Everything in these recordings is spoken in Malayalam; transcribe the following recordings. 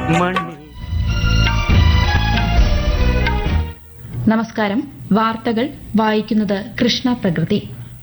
മണ്ണിൽ നമസ്കാരം വാർത്തകൾ വായിക്കുന്നത് കൃഷ്ണ പ്രകൃതി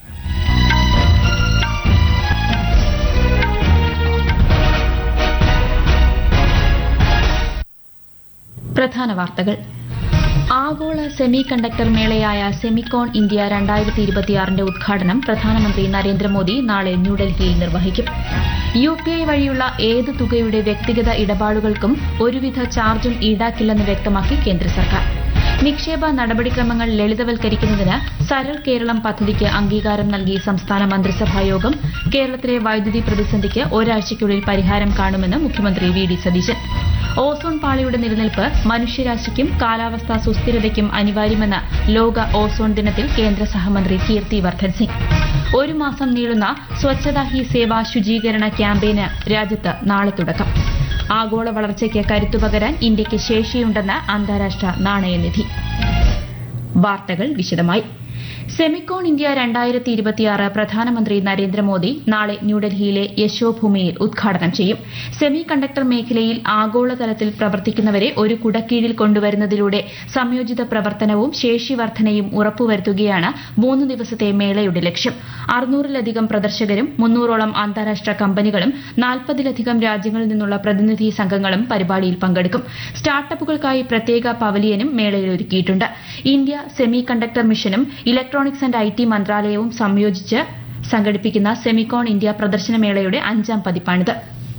പ്രധാന വാർത്തകൾ ആഗോള സെമി കണ്ടക്ടർ മേളയായ സെമിക്കോൺ ഇന്ത്യ രണ്ടായിരത്തി ഇരുപത്തിയാറിന്റെ ഉദ്ഘാടനം പ്രധാനമന്ത്രി നരേന്ദ്രമോദി നാളെ ന്യൂഡൽഹിയിൽ നിർവഹിക്കും യു പി ഐ വഴിയുള്ള ഏത് തുകയുടെ വ്യക്തിഗത ഇടപാടുകൾക്കും ഒരുവിധ ചാർജും ഈടാക്കില്ലെന്ന് വ്യക്തമാക്കി കേന്ദ്ര സർക്കാർ നിക്ഷേപ നടപടിക്രമങ്ങൾ ലളിതവൽക്കരിക്കുന്നതിന് സരൾ കേരളം പദ്ധതിക്ക് അംഗീകാരം നൽകി സംസ്ഥാന മന്ത്രിസഭാ യോഗം കേരളത്തിലെ വൈദ്യുതി പ്രതിസന്ധിക്ക് ഒരാഴ്ചയ്ക്കുള്ളിൽ പരിഹാരം കാണുമെന്ന് മുഖ്യമന്ത്രി വി ഡി സതീശൻ ഓസോൺ പാളിയുടെ നിലനിൽപ്പ് മനുഷ്യരാശിക്കും കാലാവസ്ഥാ സുസ്ഥിരതയ്ക്കും അനിവാര്യമെന്ന് ലോക ഓസോൺ ദിനത്തിൽ കേന്ദ്ര സഹമന്ത്രി കീർത്തി വർദ്ധൻ സിംഗ് ഒരു മാസം നീളുന്ന സ്വച്ഛതാ ഹി സേവ ശുചീകരണ ക്യാമ്പയിന് രാജ്യത്ത് നാളെ തുടക്കം ആഗോള വളർച്ചയ്ക്ക് കരുത്തുപകരാൻ ഇന്ത്യയ്ക്ക് ശേഷിയുണ്ടെന്ന് അന്താരാഷ്ട്ര നാണയനിധി വാർത്തകൾ വിശദമായി സെമിക്കോൺ ഇന്ത്യ രണ്ടായിരത്തി ഇരുപത്തിയാറ് പ്രധാനമന്ത്രി നരേന്ദ്രമോദി നാളെ ന്യൂഡൽഹിയിലെ യശോഭൂമിയിൽ ഉദ്ഘാടനം ചെയ്യും സെമി കണ്ടക്ടർ മേഖലയിൽ ആഗോളതലത്തിൽ പ്രവർത്തിക്കുന്നവരെ ഒരു കുടക്കീഴിൽ കൊണ്ടുവരുന്നതിലൂടെ സംയോജിത പ്രവർത്തനവും ശേഷിവർദ്ധനയും ഉറപ്പുവരുത്തുകയാണ് മൂന്ന് ദിവസത്തെ മേളയുടെ ലക്ഷ്യം അറുന്നൂറിലധികം പ്രദർശകരും മുന്നൂറോളം അന്താരാഷ്ട്ര കമ്പനികളും നാൽപ്പതിലധികം രാജ്യങ്ങളിൽ നിന്നുള്ള പ്രതിനിധി സംഘങ്ങളും പരിപാടിയിൽ പങ്കെടുക്കും സ്റ്റാർട്ടപ്പുകൾക്കായി പ്രത്യേക പവലിയനും മേളയിൽ ഒരുക്കിയിട്ടുണ്ട് ഇന്ത്യ സെമി കണ്ടക്ടർ മിഷനും ഇലക്ട്രോണിക്സ് ആൻഡ് ഐ ടി മന്ത്രാലയവും സംയോജിച്ച് സംഘടിപ്പിക്കുന്ന സെമിക്കോൺ ഇന്ത്യ പ്രദർശനമേളയുടെ അഞ്ചാം പതിപ്പാണിത്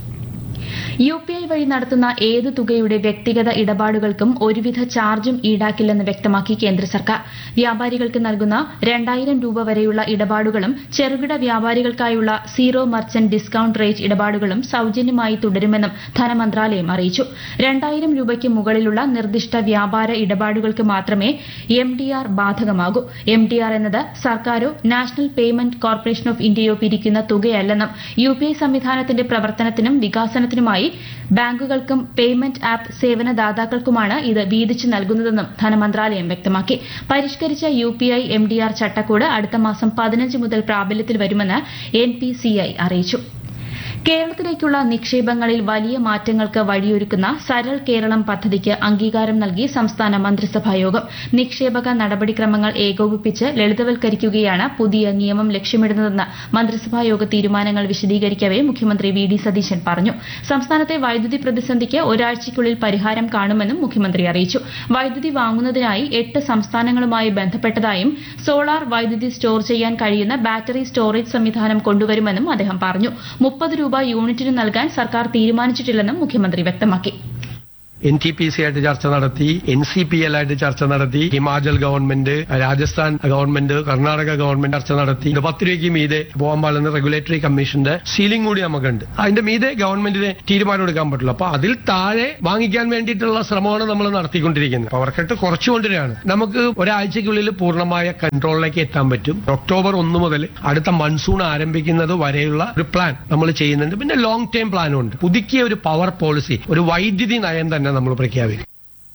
യു പി ഐ വഴി നടത്തുന്ന ഏത് തുകയുടെ വ്യക്തിഗത ഇടപാടുകൾക്കും ഒരുവിധ ചാർജും ഈടാക്കില്ലെന്ന് വ്യക്തമാക്കി കേന്ദ്ര സർക്കാർ വ്യാപാരികൾക്ക് നൽകുന്ന രണ്ടായിരം രൂപ വരെയുള്ള ഇടപാടുകളും ചെറുകിട വ്യാപാരികൾക്കായുള്ള സീറോ മർച്ചന്റ് ഡിസ്കൌണ്ട് റേറ്റ് ഇടപാടുകളും സൌജന്യമായി തുടരുമെന്നും ധനമന്ത്രാലയം അറിയിച്ചു രണ്ടായിരം രൂപയ്ക്ക് മുകളിലുള്ള നിർദ്ദിഷ്ട വ്യാപാര ഇടപാടുകൾക്ക് മാത്രമേ എം ഡി ആർ ബാധകമാകൂ എം ഡി ആർ എന്നത് സർക്കാരോ നാഷണൽ പേയ്മെന്റ് കോർപ്പറേഷൻ ഓഫ് ഇന്ത്യയോ പിരിക്കുന്ന തുകയല്ലെന്നും യു പി ഐ സംവിധാനത്തിന്റെ പ്രവർത്തനത്തിനും വികാസനത്തിനുമായി ബാങ്കുകൾക്കും പേയ്മെന്റ് ആപ്പ് സേവനദാതാക്കൾക്കുമാണ് ഇത് വീതിച്ചു നൽകുന്നതെന്നും ധനമന്ത്രാലയം വ്യക്തമാക്കി പരിഷ്കരിച്ച U P I M D R ചട്ടക്കൂട് അടുത്ത മാസം പതിനഞ്ച് മുതൽ പ്രാബല്യത്തിൽ വരുമെന്ന് എൻ പി സി ഐ അറിയിച്ചു കേരളത്തിലേക്കുള്ള നിക്ഷേപങ്ങളിൽ വലിയ മാറ്റങ്ങൾക്ക് വഴിയൊരുക്കുന്ന സരൾ കേരളം പദ്ധതിക്ക് അംഗീകാരം നൽകി സംസ്ഥാന മന്ത്രിസഭാ യോഗം നിക്ഷേപക നടപടിക്രമങ്ങൾ ഏകോപിപ്പിച്ച് ലളിതവൽക്കരിക്കുകയാണ് പുതിയ നിയമം ലക്ഷ്യമിടുന്നതെന്ന് മന്ത്രിസഭാ യോഗ തീരുമാനങ്ങൾ വിശദീകരിക്കവെ മുഖ്യമന്ത്രി വി ഡി സതീശൻ പറഞ്ഞു സംസ്ഥാനത്തെ വൈദ്യുതി പ്രതിസന്ധിക്ക് ഒരാഴ്ചയ്ക്കുള്ളിൽ പരിഹാരം കാണുമെന്നും മുഖ്യമന്ത്രി അറിയിച്ചു വൈദ്യുതി വാങ്ങുന്നതിനായി എട്ട് സംസ്ഥാനങ്ങളുമായി ബന്ധപ്പെട്ടതായും സോളാർ വൈദ്യുതി സ്റ്റോർ ചെയ്യാൻ കഴിയുന്ന ബാറ്ററി സ്റ്റോറേജ് സംവിധാനം കൊണ്ടുവരുമെന്നും അദ്ദേഹം പറഞ്ഞു മുപ്പത് രൂപ യൂണിറ്റിന് നൽകാൻ സർക്കാർ തീരുമാനിച്ചിട്ടില്ലെന്നും മുഖ്യമന്ത്രി വ്യക്തമാക്കി എൻ ടി പി സി ആയിട്ട് ചർച്ച നടത്തി എൻ സി പി എൽ ആയിട്ട് ചർച്ച നടത്തി Himachal government Rajasthan government Karnataka government ചർച്ച നടത്തി ഇത് പത്ത് രൂപയ്ക്ക് മീതെ പോകാൻ പാടുന്ന റെഗുലേറ്ററി കമ്മീഷന്റെ സീലിംഗ് കൂടി നമുക്കുണ്ട് അതിന്റെ മീതെ ഗവൺമെന്റിന് തീരുമാനം എടുക്കാൻ പറ്റില്ല അപ്പൊ അതിൽ താഴെ വാങ്ങിക്കാൻ വേണ്ടിയിട്ടുള്ള ശ്രമമാണ് നമ്മൾ നടത്തിക്കൊണ്ടിരിക്കുന്നത് പവർ കട്ട് കുറച്ചു കൊണ്ടുവരികയാണ് നമുക്ക് ഒരാഴ്ചക്കുള്ളിൽ പൂർണ്ണമായ കൺട്രോളിലേക്ക് എത്താൻ പറ്റും ഒക്ടോബർ ഒന്ന് മുതൽ അടുത്ത മൺസൂൺ ആരംഭിക്കുന്നത് വരെയുള്ള ഒരു പ്ലാൻ നമ്മൾ ചെയ്യുന്നുണ്ട് പിന്നെ ലോങ് ടേം പ്ലാനും ഉണ്ട് പുതുക്കിയ ഒരു പവർ പോളിസി ഒരു വൈദ്യുതി നയം തന്നെ നമ്മൾ പ്രഖ്യാപിക്കും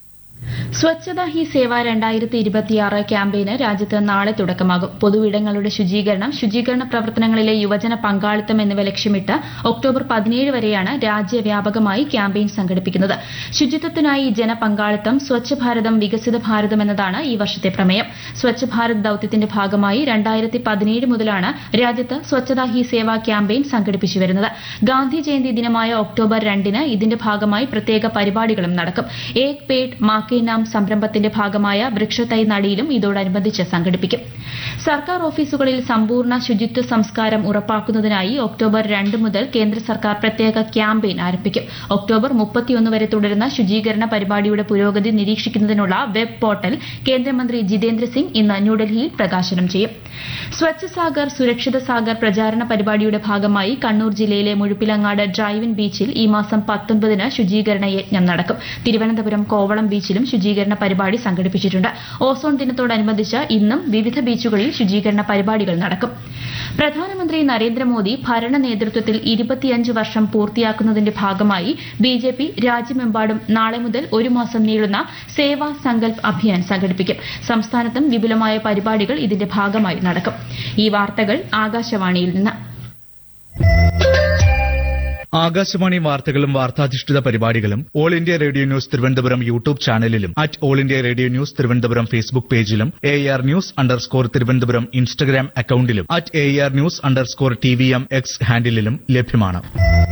സ്വച്ഛതാ ഹി സേവ രണ്ടായിരത്തി ഇരുപത്തിയാറ് ക്യാമ്പയിന് രാജ്യത്ത് നാളെ തുടക്കമാകും പൊതുവിടങ്ങളുടെ ശുചീകരണം ശുചീകരണ പ്രവർത്തനങ്ങളിലെ യുവജന പങ്കാളിത്തം എന്നിവ ലക്ഷ്യമിട്ട് ഒക്ടോബർ പതിനേഴ് വരെയാണ് രാജ്യവ്യാപകമായി ക്യാമ്പയിൻ സംഘടിപ്പിക്കുന്നത് ശുചിത്വത്തിനായി ജനപങ്കാളിത്തം സ്വച്ഛ ഭാരതം വികസിത ഭാരതം എന്നതാണ് ഈ വർഷത്തെ പ്രമേയം സ്വച്ഛ ഭാരത് ദൌത്യത്തിന്റെ ഭാഗമായി രണ്ടായിരത്തി പതിനേഴ് മുതലാണ് രാജ്യത്ത് സ്വച്ഛതാ ഹി സേവ ക്യാമ്പയിൻ സംഘടിപ്പിച്ചു വരുന്നത് ഗാന്ധി ജയന്തി ദിനമായ ഒക്ടോബർ രണ്ടിന് ഇതിന്റെ ഭാഗമായി പ്രത്യേക പരിപാടികളും നടക്കും ഏക് പേഡ് മാക്കേ നാം സംരംഭത്തിന്റെ ഭാഗമായ വൃക്ഷത്തൈ നടിയിലും ഇതോടനുബന്ധിച്ച് സംഘടിപ്പിക്കും സർക്കാർ ഓഫീസുകളിൽ സമ്പൂർണ്ണ ശുചിത്വ സംസ്കാരം ഉറപ്പാക്കുന്നതിനായി ഒക്ടോബർ രണ്ട് മുതൽ കേന്ദ്ര സർക്കാർ പ്രത്യേക ക്യാമ്പയിൻ ആരംഭിക്കും ഒക്ടോബർ മുപ്പത്തിയൊന്ന് വരെ തുടരുന്ന ശുചീകരണ പരിപാടിയുടെ പുരോഗതി നിരീക്ഷിക്കുന്നതിനുള്ള വെബ് പോർട്ടൽ കേന്ദ്രമന്ത്രി ജിതേന്ദ്ര സിംഗ് ഇന്ന് ന്യൂഡൽഹിയിൽ പ്രകാശനം ചെയ്യും സ്വച്ഛ സാഗർ സുരക്ഷിത സാഗർ പ്രചാരണ പരിപാടിയുടെ ഭാഗമായി കണ്ണൂർ ജില്ലയിലെ മുഴുപ്പിലങ്ങാട് ഡ്രൈവിൻ ബീച്ചിൽ ഈ മാസം പത്തൊൻപതിന് ശുചീകരണ യജ്ഞം നടക്കും തിരുവനന്തപുരം കോവളം ബീച്ചിലും ശുചീകരണ പരിപാടി സംഘടിപ്പിച്ചിട്ടുണ്ട് ഓസോൺ ദിനത്തോടനുബന്ധിച്ച് ഇന്നും വിവിധ ബീച്ചുകളിൽ ശുചീകരണ പരിപാടികൾ നടക്കും പ്രധാനമന്ത്രി നരേന്ദ്രമോദി ഭരണ നേതൃത്വത്തിൽ ഇരുപത്തിയഞ്ച് വർഷം പൂർത്തിയാക്കുന്നതിന്റെ ഭാഗമായി ബി ജെ പി രാജ്യമെമ്പാടും നാളെ മുതൽ ഒരു മാസം നീളുന്ന സേവാ സങ്കൽപ് അഭിയാൻ സംഘടിപ്പിക്കും സംസ്ഥാനത്തും വിപുലമായ പരിപാടികൾ ഇതിന്റെ ഭാഗമായി നടക്കും ഈ വാർത്തകൾ ആകാശവാണിയിൽ നിന്ന് ആകാശവാണി വാർത്തകളും വാർത്താധിഷ്ഠിത പരിപാടികളും all India radio news Thiruvananthapuram YouTube ചാനലിലും at all India radio news Thiruvananthapuram Facebook പേജിലും A R news underscore Thiruvananthapuram Instagram അക്കൌണ്ടിലും at A R news underscore T V M X ഹാൻഡിലും ലഭ്യമാണ്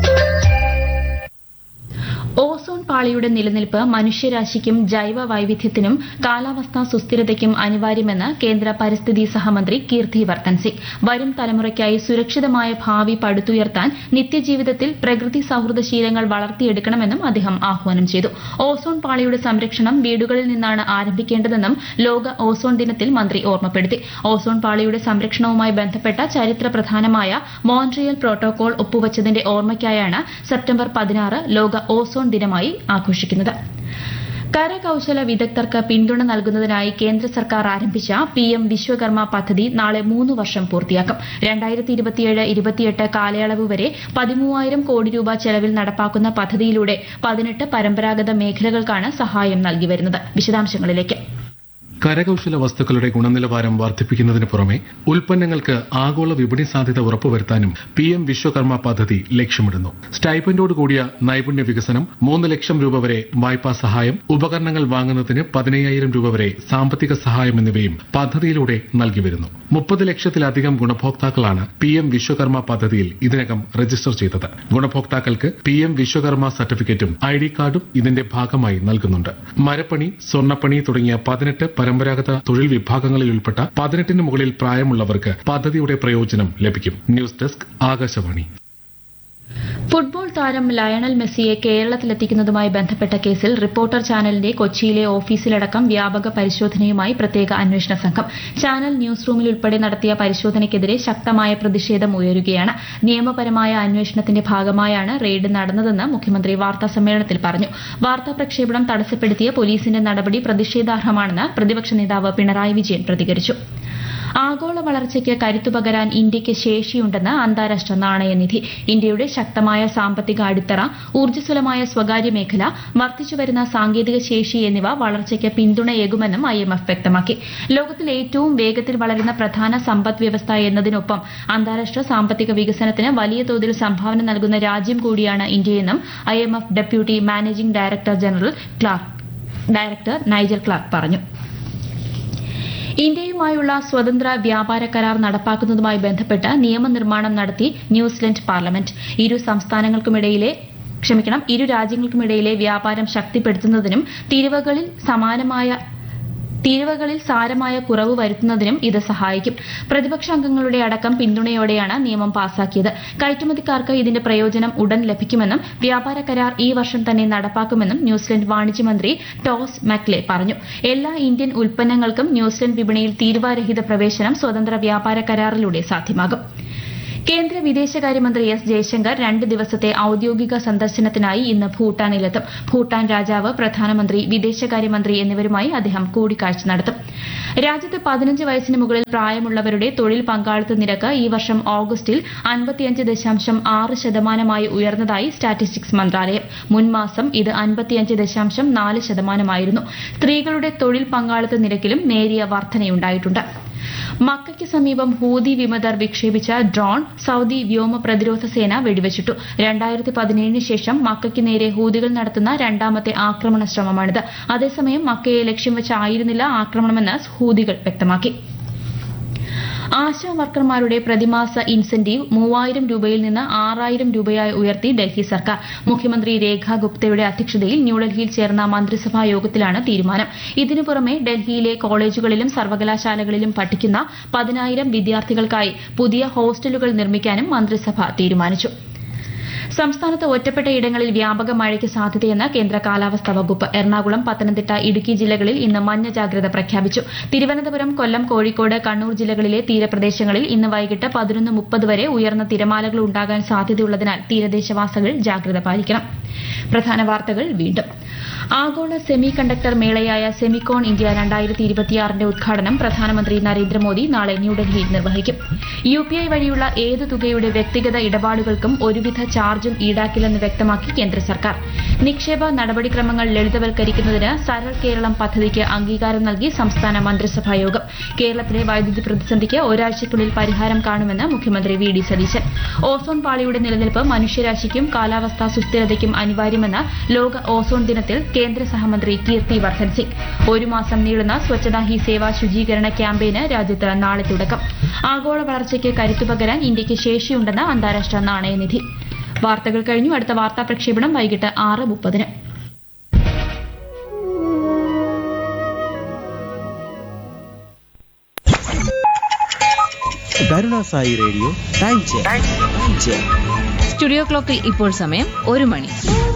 ഓസോൺ പാളിയുടെ നിലനിൽപ്പ് മനുഷ്യരാശിക്കും ജൈവ വൈവിധ്യത്തിനും കാലാവസ്ഥാ സുസ്ഥിരതയ്ക്കും അനിവാര്യമെന്ന് കേന്ദ്ര പരിസ്ഥിതി സഹമന്ത്രി കീർത്തി വർദ്ധൻ സിംഗ് വരും തലമുറയ്ക്കായി സുരക്ഷിതമായ ഭാവി പടുത്തുയർത്താൻ നിത്യജീവിതത്തിൽ പ്രകൃതി സൌഹൃദ ശീലങ്ങൾ വളർത്തിയെടുക്കണമെന്നും അദ്ദേഹം ആഹ്വാനം ചെയ്തു ഓസോൺ പാളിയുടെ സംരക്ഷണം വീടുകളിൽ നിന്നാണ് ആരംഭിക്കേണ്ടതെന്നും ലോക ഓസോൺ ദിനത്തിൽ മന്ത്രി ഓർമ്മപ്പെടുത്തി ഓസോൺ പാളിയുടെ സംരക്ഷണവുമായി ബന്ധപ്പെട്ട ചരിത്ര പ്രധാനമായ മോൺട്രിയൽ പ്രോട്ടോകോൾ ഒപ്പുവച്ചതിന്റെ ഓർമ്മയ്ക്കായാണ് സെപ്റ്റംബർ പതിനാറ് ലോക ഓസോൺ ദിനമായി ആഘോഷിക്കുന്നത് കരകൌശല വിദഗ്ധർക്ക് പിന്തുണ നൽകുന്നതിനായി കേന്ദ്ര സർക്കാർ ആരംഭിച്ച പി എം വിശ്വകർമ്മ പദ്ധതി നാളെ മൂന്ന് വർഷം പൂർത്തിയാക്കും രണ്ടായിരത്തി ഇരുപത്തിയേഴ് ഇരുപത്തിയെട്ട് കാലയളവ് വരെ പതിമൂവായിരം കോടി രൂപ ചെലവിൽ നടപ്പാക്കുന്ന പദ്ധതിയിലൂടെ പതിനെട്ട് പരമ്പരാഗത മേഖലകൾക്കാണ് സഹായം നൽകി വരുന്നത് വിശദാംശങ്ങളിലേക്ക് കരകൌശല വസ്തുക്കളുടെ ഗുണനിലവാരം വർദ്ധിപ്പിക്കുന്നതിന് പുറമെ ഉൽപ്പന്നങ്ങൾക്ക് ആഗോള വിപണി സാധ്യത ഉറപ്പുവരുത്താനും പി എം വിശ്വകർമ്മ പദ്ധതി ലക്ഷ്യമിടുന്നു സ്റ്റൈപ്പൻഡോട് കൂടിയ നൈപുണ്യ വികസനം മൂന്ന് ലക്ഷം രൂപ വരെ വായ്പാ സഹായം ഉപകരണങ്ങൾ വാങ്ങുന്നതിന് പതിനയ്യായിരം രൂപ വരെ സാമ്പത്തിക സഹായം എന്നിവയും പദ്ധതിയിലൂടെ നൽകി വരുന്നു മുപ്പത് ലക്ഷത്തിലധികം ഗുണഭോക്താക്കളാണ് പി എം വിശ്വകർമ്മ പദ്ധതിയിൽ ഇതിനകം രജിസ്റ്റർ ചെയ്തത് ഗുണഭോക്താക്കൾക്ക് പി എം വിശ്വകർമ്മ സർട്ടിഫിക്കറ്റും ഐ ഡി കാർഡും ഇതിന്റെ ഭാഗമായി നൽകുന്നുണ്ട് മരപ്പണി സ്വർണ്ണപ്പണി തുടങ്ങിയ പതിനെട്ട് പരമ്പരാഗത തൊഴിൽ വിഭാഗങ്ങളിൽ ഉൾപ്പെട്ട പതിനെട്ടിന് മുകളിൽ പ്രായമുള്ളവർക്ക് പദ്ധതിയുടെ പ്രയോജനം ലഭിക്കും ന്യൂസ് ഡെസ്ക് ആകാശവാണി ഫുട്ബോൾ താരം ലയണൽ മെസ്സിയെ കേരളത്തിലെത്തിക്കുന്നതുമായി ബന്ധപ്പെട്ട കേസിൽ റിപ്പോർട്ടർ ചാനലിന്റെ കൊച്ചിയിലെ ഓഫീസിലടക്കം വ്യാപക പരിശോധനയുമായി പ്രത്യേക അന്വേഷണ സംഘം ചാനൽ ന്യൂസ് റൂമിൽ ഉൾപ്പെടെ നടത്തിയ പരിശോധനയ്ക്കെതിരെ ശക്തമായ പ്രതിഷേധം ഉയരുകയാണ് നിയമപരമായ അന്വേഷണത്തിന്റെ ഭാഗമായാണ് റെയ്ഡ് നടന്നതെന്ന് മുഖ്യമന്ത്രി വാർത്താസമ്മേളനത്തിൽ പറഞ്ഞു വാർത്താ പ്രക്ഷേപണം തടസ്സപ്പെടുത്തിയ പോലീസിന്റെ നടപടി പ്രതിഷേധാർഹമാണെന്ന് പ്രതിപക്ഷ നേതാവ് പിണറായി വിജയൻ പ്രതികരിച്ചു ആഗോള വളർച്ചയ്ക്ക് കരുത്തുപകരാൻ ഇന്ത്യയ്ക്ക് ശേഷിയുണ്ടെന്ന് അന്താരാഷ്ട്ര നാണയനിധി ഇന്ത്യയുടെ ശക്തമായ സാമ്പത്തിക അടിത്തറ ഊർജ്ജസ്വലമായ സ്വകാര്യ മേഖല വർദ്ധിച്ചുവരുന്ന സാങ്കേതിക ശേഷി എന്നിവ വളർച്ചയ്ക്ക് പിന്തുണയേകുമെന്നും ഐ എം എഫ് വ്യക്തമാക്കി ലോകത്തിൽ ഏറ്റവും വേഗത്തിൽ വളരുന്ന പ്രധാന സമ്പദ് വ്യവസ്ഥ എന്നതിനൊപ്പം അന്താരാഷ്ട്ര സാമ്പത്തിക വികസനത്തിന് വലിയ തോതിൽ സംഭാവന നൽകുന്ന രാജ്യം കൂടിയാണ് ഇന്ത്യയെന്നും I M F deputy managing director general clark director Nigel Clark പറഞ്ഞു ഇന്ത്യയുമായുള്ള സ്വതന്ത്ര വ്യാപാര കരാർ നടപ്പാക്കുന്നതുമായി ബന്ധപ്പെട്ട് നിയമനിർമ്മാണം നടത്തി ന്യൂസിലൻഡ് പാർലമെന്റ് ഇരു സംസ്ഥാനങ്ങൾക്കുമിടയിലെ ക്ഷമിക്കണം ഇരു രാജ്യങ്ങൾക്കുമിടയിലെ വ്യാപാരം ശക്തിപ്പെടുത്തുന്നതിനും തീരുവകളിൽ സമാനമായ തീരുവകളിൽ സാരമായ കുറവ് വരുത്തുന്നതിനും ഇത് സഹായിക്കും പ്രതിപക്ഷ അംഗങ്ങളുടെ അടക്കം പിന്തുണയോടെയാണ് നിയമം പാസാക്കിയത് കയറ്റുമതിക്കാർക്ക് ഇതിന്റെ പ്രയോജനം ഉടൻ ലഭിക്കുമെന്നും വ്യാപാര കരാർ ഈ വർഷം തന്നെ നടപ്പാക്കുമെന്നും ന്യൂസിലൻഡ് വാണിജ്യമന്ത്രി ടോസ് മക്ലെ പറഞ്ഞു എല്ലാ ഇന്ത്യൻ ഉൽപ്പന്നങ്ങൾക്കും ന്യൂസിലൻഡ് വിപണിയിൽ തീരുവരഹിത പ്രവേശനം സ്വതന്ത്ര വ്യാപാര കരാറിലൂടെ സാധ്യമാകും കേന്ദ്ര വിദേശകാര്യമന്ത്രി എസ് ജയശങ്കർ രണ്ട് ദിവസത്തെ ഔദ്യോഗിക സന്ദർശനത്തിനായി ഇന്ന് ഭൂട്ടാനിലെത്തും ഭൂട്ടാൻ രാജാവ് പ്രധാനമന്ത്രി വിദേശകാര്യമന്ത്രി എന്നിവരുമായി അദ്ദേഹം കൂടിക്കാഴ്ച നടത്തും രാജ്യത്ത് പതിനഞ്ച് വയസ്സിന് മുകളിൽ പ്രായമുള്ളവരുടെ തൊഴിൽ പങ്കാളിത്ത നിരക്ക് ഈ വർഷം ഓഗസ്റ്റിൽ അൻപത്തിയഞ്ച് ദശാംശം ആറ് ശതമാനമായി ഉയർന്നതായി സ്റ്റാറ്റിസ്റ്റിക്സ് മന്ത്രാലയം മുൻമാസം ഇത് അൻപത്തിയഞ്ച് ദശാംശം നാല് ശതമാനമായിരുന്നു സ്ത്രീകളുടെ തൊഴിൽ പങ്കാളിത്ത നിരക്കിലും നേരിയ വർധനയുണ്ടായിട്ടുണ്ട് മക്കയ്ക്ക് സമീപം ഹൂതി വിമതർ വിക്ഷേപിച്ച ഡ്രോൺ സൌദി വ്യോമ പ്രതിരോധ സേന വെടിവച്ചിട്ടു രണ്ടായിരത്തി പതിനേഴിന് ശേഷം മക്കയ്ക്ക് നേരെ ഹൂതികൾ നടത്തുന്ന രണ്ടാമത്തെ ആക്രമണ ശ്രമമാണിത് അതേസമയം മക്കയെ ലക്ഷ്യം വെച്ചായിരുന്നില്ല ആക്രമണമെന്ന് ഹൂതികൾ വ്യക്തമാക്കി ആശാ വർക്കർമാരുടെ പ്രതിമാസ ഇൻസെന്റീവ് മൂവായിരം രൂപയിൽ നിന്ന് ആറായിരം രൂപയായി ഉയർത്തി ഡൽഹി സർക്കാർ മുഖ്യമന്ത്രി രേഖ ഗുപ്തയുടെ അധ്യക്ഷതയിൽ ന്യൂഡൽഹിയിൽ ചേർന്ന മന്ത്രിസഭാ യോഗത്തിലാണ് തീരുമാനം ഇതിനു പുറമെ ഡൽഹിയിലെ കോളേജുകളിലും സർവകലാശാലകളിലും പഠിക്കുന്ന പതിനായിരം വിദ്യാർത്ഥികൾക്കായി പുതിയ ഹോസ്റ്റലുകൾ നിർമ്മിക്കാനും മന്ത്രിസഭ തീരുമാനിച്ചു സംസ്ഥാനത്ത് ഒറ്റപ്പെട്ട ഇടങ്ങളിൽ വ്യാപക മഴയ്ക്ക് സാധ്യതയെന്ന് കേന്ദ്ര കാലാവസ്ഥാ വകുപ്പ് എറണാകുളം പത്തനംതിട്ട ഇടുക്കി ജില്ലകളിൽ ഇന്ന് മഞ്ഞ ജാഗ്രത പ്രഖ്യാപിച്ചു തിരുവനന്തപുരം കൊല്ലം കോഴിക്കോട് കണ്ണൂർ ജില്ലകളിലെ തീരപ്രദേശങ്ങളിൽ ഇന്ന് വൈകിട്ട് പതിനൊന്ന് മുപ്പത് വരെ ഉയർന്ന തിരമാലകൾ ഉണ്ടാകാൻ സാധ്യതയുള്ളതിനാൽ തീരദേശവാസികൾ ജാഗ്രത പാലിക്കണം പ്രധാന വാർത്തകൾ വീണ്ടും ആഗോള സെമി കണ്ടക്ടർ മേളയായ സെമിക്കോൺ ഇന്ത്യ രണ്ടായിരത്തി ഇരുപത്തിയാറിന്റെ ഉദ്ഘാടനം പ്രധാനമന്ത്രി നരേന്ദ്രമോദി നാളെ ന്യൂഡൽഹിയിൽ നിർവഹിക്കും യു പി ഐ വഴിയുള്ള ഏത് തുകയുടെ വ്യക്തിഗത ഇടപാടുകൾക്കും ഒരുവിധ ചാർജും ഈടാക്കില്ലെന്ന് വ്യക്തമാക്കി കേന്ദ്ര സർക്കാർ നിക്ഷേപ നടപടിക്രമങ്ങൾ ലളിതവൽക്കരിക്കുന്നതിന് സരൾ കേരളം പദ്ധതിക്ക് അംഗീകാരം നൽകി സംസ്ഥാന മന്ത്രിസഭാ യോഗം കേരളത്തിലെ വൈദ്യുതി പ്രതിസന്ധിക്ക് ഒരാഴ്ചയ്ക്കുള്ളിൽ പരിഹാരം കാണുമെന്ന് മുഖ്യമന്ത്രി വി ഡി സതീശൻ ഓസോൺ പാളിയുടെ നിലനിൽപ്പ് മനുഷ്യരാശിക്കും കാലാവസ്ഥാ സുസ്ഥിരതയ്ക്കും അനിവാര്യമെന്ന് ലോക ഓസോൺ ദിനത്തിൽ കേന്ദ്ര സഹമന്ത്രി കീർത്തി വർദ്ധൻ സിംഗ് ഒരു മാസം നീളുന്ന സ്വച്ഛതാ ഹി സേവ ശുചീകരണ ക്യാമ്പയിന് രാജ്യത്ത് നാളെ തുടക്കം ആഗോള വളർച്ചയ്ക്ക് കരുത്തുപകരാൻ ഇന്ത്യയ്ക്ക് ശേഷിയുണ്ടെന്ന് അന്താരാഷ്ട്ര നാണയനിധി വാർത്തകൾ കഴിഞ്ഞു അടുത്ത വാർത്താ പ്രക്ഷേപണം വൈകിട്ട് ആറ് മുപ്പതിന് കരുണാസായി radio time check time check studio ക്ലോക്കിൽ ഇപ്പോൾ സമയം ഒരു മണി